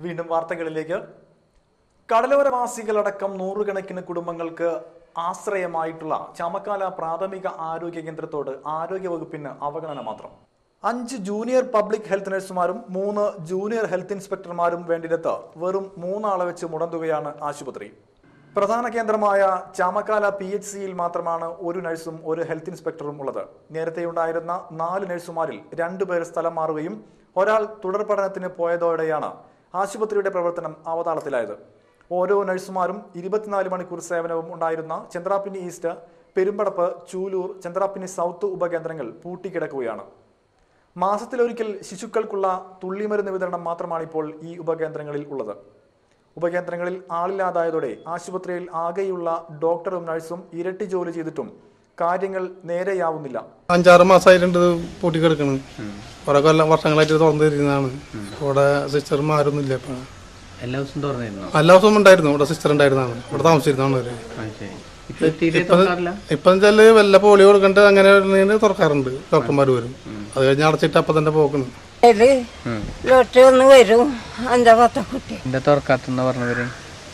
വീണ്ടും വാർത്തകളിലേക്ക് കടലോരവാസികളടക്കം നൂറുകണക്കിന് കുടുംബങ്ങൾക്ക് ആശ്രയമായിട്ടുള്ള ചമക്കാല പ്രാഥമിക ആരോഗ്യ കേന്ദ്രത്തോട് ആരോഗ്യവകുപ്പിന് അവഗണന മാത്രം അഞ്ച് ജൂനിയർ പബ്ലിക് ഹെൽത്ത് നഴ്സുമാരും മൂന്ന് ജൂനിയർ ഹെൽത്ത് ഇൻസ്പെക്ടർമാരും വേണ്ടിയിടത്ത് വെറും മൂന്നാളെ വെച്ച് മുടന്തുകയാണ് ആശുപത്രി പ്രധാന കേന്ദ്രമായ ചാമക്കാല പി എച്ച് സിയിൽ മാത്രമാണ് ഒരു നഴ്സും ഒരു ഹെൽത്ത് ഇൻസ്പെക്ടറും ഉള്ളത് നേരത്തെ ഉണ്ടായിരുന്ന നാല് നഴ്സുമാരിൽ രണ്ടുപേർ സ്ഥലം മാറുകയും ഒരാൾ തുടർ പഠനത്തിന് പോയതോടെയാണ് ആശുപത്രിയുടെ പ്രവർത്തനം അവതാളത്തിലായത് ഓരോ നഴ്സുമാരും ഇരുപത്തിനാല് മണിക്കൂർ സേവനവും ഉണ്ടായിരുന്ന ചന്ദ്രാപ്പിനി ഈസ്റ്റ് പെരുമ്പടപ്പ് ചൂലൂർ ചന്ദ്രാപ്പിനി സൗത്ത് ഉപകേന്ദ്രങ്ങൾ പൂട്ടിക്കിടക്കുകയാണ് മാസത്തിലൊരിക്കൽ ശിശുക്കൾക്കുള്ള തുള്ളിമരുന്ന് വിതരണം മാത്രമാണ് ഇപ്പോൾ ഈ ഉപകേന്ദ്രങ്ങളിൽ ഉള്ളത് ഉപകേന്ദ്രങ്ങളിൽ ആളില്ലാതായതോടെ ആശുപത്രിയിൽ ആകെയുള്ള ഡോക്ടറും നഴ്സും ഇരട്ടി ജോലി ചെയ്തിട്ടും കാര്യങ്ങൾ നേരെയാവുന്നില്ല അഞ്ചാറ് മാസമായിട്ടുണ്ട് ഇത് പൂട്ടിക്കിടക്കണ് കുറെ കൊല്ലം വർഷങ്ങളായിട്ട് ഇത് തുറന്നു തരുന്നതാണ് ഇവിടെ സിസ്റ്റർമാരൊന്നും ഇല്ല ഇപ്പൊ എല്ലാ ദിവസവും തുറന്നിരുന്നോ എല്ലാ ദിവസവും ഉണ്ടായിരുന്നു ഇവിടെ സിസ്റ്റർ ഉണ്ടായിരുന്നതാണ് ഇവിടെ താമസിച്ചിരുന്നതാണ് അവര് ആ ശരി ഇപ്പൊ തീരെ തുറക്കാറില്ല ഇപ്പൊ വെച്ചാല് വല്ല പോളി കൊടുക്കണ്ട് അങ്ങനെ വരുന്നതിന് തുറക്കാറുണ്ട് ഡോക്ടർമാർ വരും അത് കഴിഞ്ഞ് അടച്ചിട്ട് അപ്പൊ തന്നെ പോക്കണം ഇത് ലോട്ടറി ഒന്ന് വരും അഞ്ചാ പത്ത കുട്ടി എന്താ തുറക്കാത്തെന്ന് പറഞ്ഞവര്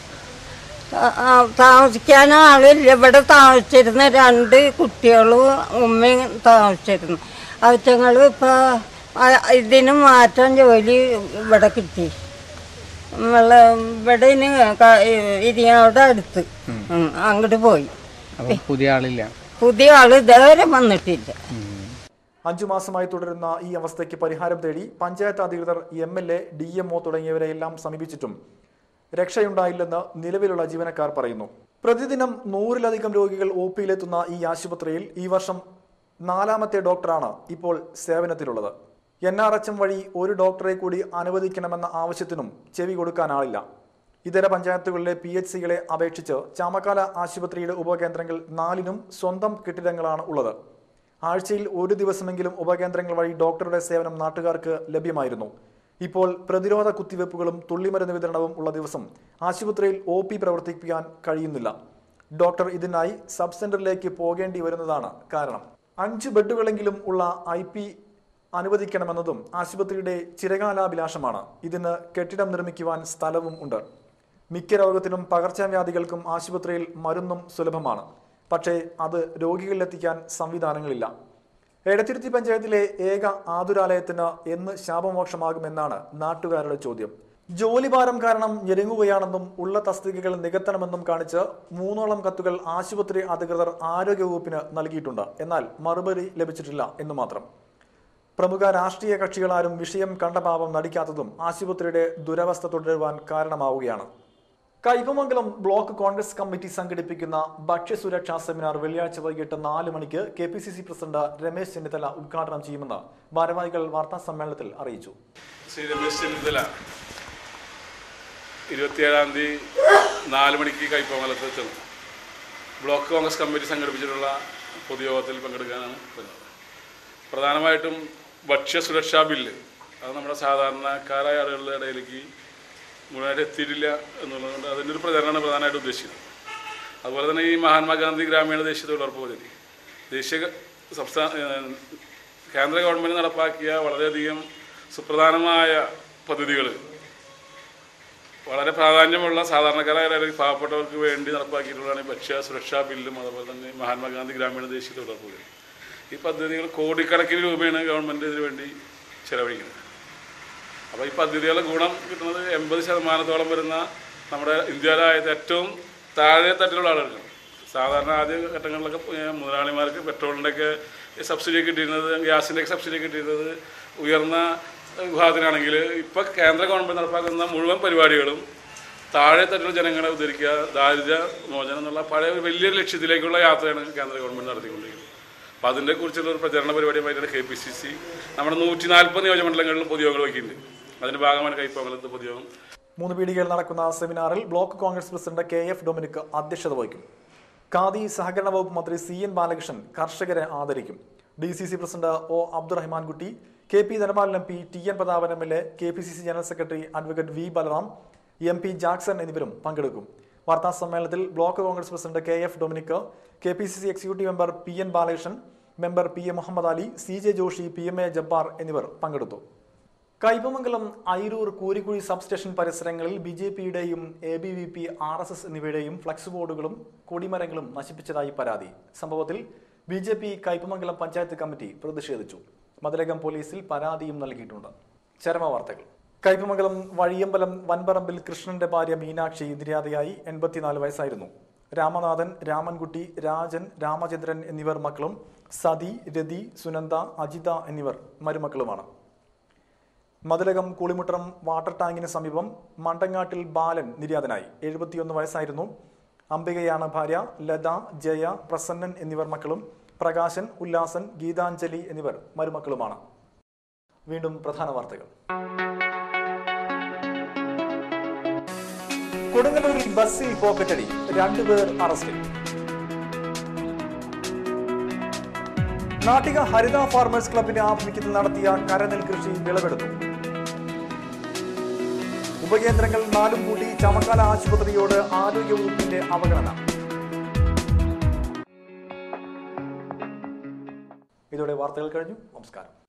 ആ- ആ, താമസിക്കാൻ ആളില്ല ഇവിടെ താമസിച്ചിരുന്ന രണ്ട് കുട്ടികളും ഉമ്മയും താമസിച്ചിരുന്നു അവറ്റങ്ങൾ ഇപ്പൊ ആ- ഇതിന് മാറ്റം ജോലി ഇവിടെ കിട്ടി നമ്മളെ ഇവിടെ ഇനി ക- ഇരിയാവിടെ അടുത്ത് ഉം, അങ്ങോട്ട് പോയി അപ്പൊ പുതിയ ആളില്ല പുതിയ ആള് ഇതുവരെ വന്നിട്ടില്ല അഞ്ചു മാസമായി തുടരുന്ന ഈ അവസ്ഥയ്ക്ക് പരിഹാരം തേടി പഞ്ചായത്ത് അധികൃതർ M L A D M O തുടങ്ങിയവരെയെല്ലാം സമീപിച്ചിട്ടും രക്ഷയുണ്ടായില്ലെന്ന് നിലവിലുള്ള ജീവനക്കാർ പറയുന്നു പ്രതിദിനം നൂറിലധികം രോഗികൾ ഒ പിയിലെത്തുന്ന ഈ ആശുപത്രിയിൽ ഈ വർഷം നാലാമത്തെ ഡോക്ടറാണ് ഇപ്പോൾ സേവനത്തിലുള്ളത് എൻ ആർ എച്ച് എം വഴി ഒരു ഡോക്ടറെ കൂടി അനുവദിക്കണമെന്ന ആവശ്യത്തിനും ചെവി കൊടുക്കാനാളില്ല ഇതര പഞ്ചായത്തുകളിലെ പി എച്ച് സികളെ അപേക്ഷിച്ച് ചാമക്കാല ആശുപത്രിയുടെ ഉപകേന്ദ്രങ്ങൾ നാലിനും സ്വന്തം കെട്ടിടങ്ങളാണ് ഉള്ളത് ആഴ്ചയിൽ ഒരു ദിവസമെങ്കിലും ഉപകേന്ദ്രങ്ങൾ വഴി ഡോക്ടറുടെ സേവനം നാട്ടുകാർക്ക് ലഭ്യമായിരുന്നു ഇപ്പോൾ പ്രതിരോധ കുത്തിവയ്പ്പുകളും തുള്ളിമരുന്ന് വിതരണവും ഉള്ള ദിവസം ആശുപത്രിയിൽ ഒ പി പ്രവർത്തിപ്പിക്കാൻ കഴിയുന്നില്ല ഡോക്ടർ ഇതിനായി സബ് സെന്ററിലേക്ക് പോകേണ്ടി വരുന്നതാണ് കാരണം അഞ്ച് ബെഡുകളെങ്കിലും ഉള്ള ഐ പി അനുവദിക്കണമെന്നതും ആശുപത്രിയുടെ ചിരകാലാഭിലാഷമാണ് ഇതിന് കെട്ടിടം നിർമ്മിക്കുവാൻ സ്ഥലവും ഉണ്ട് മിക്ക രോഗത്തിനും പകർച്ചവ്യാധികൾക്കും ആശുപത്രിയിൽ മരുന്നും സുലഭമാണ് പക്ഷേ അത് രോഗികളിലെത്തിക്കാൻ സംവിധാനങ്ങളില്ല എടത്തിരുത്തി പഞ്ചായത്തിലെ ഏക ആതുരാലയത്തിന് എന്ന് ശാപമോക്ഷമാകുമെന്നാണ് നാട്ടുകാരുടെ ചോദ്യം ജോലിഭാരം കാരണം ഞെരുങ്ങുകയാണെന്നും ഉള്ള തസ്തികകൾ നികത്തണമെന്നും കാണിച്ച് മൂന്നോളം കത്തുകൾ ആശുപത്രി അധികൃതർ ആരോഗ്യവകുപ്പിന് നൽകിയിട്ടുണ്ട് എന്നാൽ മറുപടി ലഭിച്ചിട്ടില്ല എന്ന് മാത്രം പ്രമുഖ രാഷ്ട്രീയ കക്ഷികളാരും വിഷയം കണ്ട പാപം നടിക്കാത്തതും ആശുപത്രിയുടെ ദുരവസ്ഥ തുടരുവാൻ കാരണമാവുകയാണ് കൈപ്പമംഗലം ബ്ലോക്ക് കോൺഗ്രസ് കമ്മിറ്റി സംഘടിപ്പിക്കുന്ന ഭക്ഷ്യസുരക്ഷാ സെമിനാർ വെള്ളിയാഴ്ച വൈകിട്ട് നാല് മണിക്ക് K P C C president Ramesh Chennithala ഉദ്ഘാടനം ചെയ്യുമെന്ന് ഭാരവാഹികൾ വാർത്താ സമ്മേളനത്തിൽ അറിയിച്ചു ശ്രീ രമേശ് ചെന്നിത്തല ഇരുപത്തിയേഴാം തീയതി നാല് മണിക്ക് കൈപ്പമംഗലത്ത് എത്തുന്നു ബ്ലോക്ക് കോൺഗ്രസ് കമ്മിറ്റി സംഘടിപ്പിച്ചിട്ടുള്ള പൊതുയോഗത്തിൽ പങ്കെടുക്കാനാണ് വരുന്നത് പ്രധാനമായിട്ടും ഭക്ഷ്യസുരക്ഷാ ബില്ല് അത് നമ്മുടെ സാധാരണക്കാരായ ആളുകളുടെ ഇടയിലേക്ക് മുഴുവനായിട്ട് എത്തിയിട്ടില്ല എന്നുള്ളതുകൊണ്ട് അതിൻ്റെ ഒരു പ്രചരണമാണ് പ്രധാനമായിട്ട് ഉദ്ദേശിക്കുന്നത് അതുപോലെ തന്നെ ഈ മഹാത്മാഗാന്ധി ഗ്രാമീണ ദേശീയ തൊഴിലുറപ്പ് പദ്ധതി ദേശീയ ഗ- സംസ്ഥാന ഏഹ് കേന്ദ്ര ഗവൺമെൻറ് നടപ്പാക്കിയ വളരെയധികം സുപ്രധാനമായ പദ്ധതികൾ വളരെ പ്രാധാന്യമുള്ള സാധാരണക്കാരായ അല്ലെങ്കിൽ പാവപ്പെട്ടവർക്ക് വേണ്ടി നടപ്പാക്കിയിട്ടുള്ളതാണ് ഈ ഭക്ഷ്യ സുരക്ഷാ ബില്ലും അതുപോലെ തന്നെ മഹാത്മാഗാന്ധി ഗ്രാമീണ ദേശീയ തൊഴിലുറപ്പ് പദ്ധതി ഈ പദ്ധതികൾ കോടിക്കണക്കിന് രൂപയാണ് ഗവൺമെൻറ് ഇതിനു വേണ്ടി ചെലവഴിക്കുന്നത് അപ്പോൾ ഈ പദ്ധതികളുടെ ഗുണം കിട്ടുന്നത് എൺപത് ശതമാനത്തോളം വരുന്ന നമ്മുടെ ഇന്ത്യയിലായത് ഏറ്റവും താഴെ തട്ടിലുള്ള ആളുകൾക്കാണ് സാധാരണ ആദ്യ ഘട്ടങ്ങളിലൊക്കെ ഏഹ് മുതലാളിമാർക്ക് പെട്രോളിൻ്റെയൊക്കെ സബ്സിഡി കിട്ടിയിരുന്നത് ഗ്യാസിൻ്റെയൊക്കെ സബ്സിഡി കിട്ടിയിരുന്നത് ഉയർന്ന വിഭാഗത്തിനാണെങ്കിൽ ഇപ്പോൾ കേന്ദ്ര ഗവൺമെൻറ് നടപ്പാക്കുന്ന മുഴുവൻ പരിപാടികളും താഴെ തട്ടിലുള്ള ജനങ്ങളെ ഉദ്ധരിക്കുക ദാരിദ്ര്യ മോചനം എന്നുള്ള പഴയ ഒരു വലിയൊരു ലക്ഷ്യത്തിലേക്കുള്ള യാത്രയാണ് കേന്ദ്ര ഗവൺമെൻറ് നടത്തിക്കൊണ്ടിരിക്കുന്നത് അപ്പോൾ അതിനെ കുറിച്ചുള്ള ഒരു പ്രചരണ പരിപാടിയുമായിട്ടാണ് കെ പി സി സി നമ്മുടെ നൂറ്റി നാൽപ്പത് നിയോജകമണ്ഡലങ്ങളിലും പൊതുയോഗങ്ങൾ വയ്ക്കുന്നുണ്ട് അതിൻ്റെ ഭാഗമാണ് കൈപ്പമംഗലത്ത് പൊതുയോഗം മൂന്ന് പീടികയിൽ നടക്കുന്ന സെമിനാറിൽ block Congress president K F Dominic അധ്യക്ഷത വഹിക്കും ഖാദി സഹകരണ വകുപ്പ് മന്ത്രി സി എൻ ബാലകൃഷ്ണൻ കർഷകരെ ആദരിക്കും D C C president O Abdurahman Kutty K P Dhanapalan M P T N Prathapan M L A K P C C general secretary advocate V Balram M P Jackson എന്നിവരും പങ്കെടുക്കും വാർത്താ സമ്മേളനത്തിൽ block Congress president K F Dominic K P C C executive member P N Balakrishnan member P A Muhammad Ali C J Joshi P M A Jabbar എന്നിവർ പങ്കെടുത്തു Kaipamangalam Airoor Koorikkuzhi substation പരിസരങ്ങളിൽ B J പിയുടെയും A B V P R S S എന്നിവയുടെയും flex ബോർഡുകളും കൊടിമരങ്ങളും നശിപ്പിച്ചതായി പരാതി സംഭവത്തിൽ B J P Kaipamangalam panchayat committee പ്രതിഷേധിച്ചു മതിലകം പോലീസിൽ പരാതിയും നൽകിയിട്ടുണ്ട് ചരമ വാർത്തകൾ കൈപ്പമംഗലം വഴിയമ്പലം വൻപറമ്പിൽ കൃഷ്ണന്റെ ഭാര്യ മീനാക്ഷി നിര്യാതയായി എൺപത്തിനാല് വയസ്സായിരുന്നു രാമനാഥൻ രാമൻകുട്ടി രാജൻ രാമചന്ദ്രൻ എന്നിവർ മക്കളും സതി രതി സുനന്ദ അജിത എന്നിവർ മരുമക്കളുമാണ് മതിലകം കൂളിമുട്ടം വാട്ടർ ടാങ്കിന് സമീപം മണ്ടങ്ങാട്ടിൽ ബാലൻ നിര്യാതനായി എഴുപത്തിയൊന്ന് വയസ്സായിരുന്നു അംബികയാണ് ഭാര്യ ലത ജയ പ്രസന്നൻ എന്നിവർ മക്കളും പ്രകാശൻ ഉല്ലാസൻ ഗീതാഞ്ജലി എന്നിവർ മരുമക്കളുമാണ് വീണ്ടും പ്രധാന വാർത്തകൾ കൊടുങ്ങല്ലൂരിൽ ബസ്സിൽ പോക്കറ്റടി രണ്ടുപേർ അറസ്റ്റിൽ നാട്ടിക ഹരിത ഫാർമേഴ്സ് ക്ലബിന്റെ ആഭിമുഖ്യത്തിൽ നടത്തിയ കരനെൽ കൃഷി വിളവെടുത്തു ഉപകേന്ദ്രങ്ങൾ നാലും കൂടി ചമക്കാല ആശുപത്രിയോട് ആരോഗ്യവകുപ്പിന്റെ അവഗണന ഇതോടെ വാർത്തകൾ കഴിഞ്ഞു നമസ്കാരം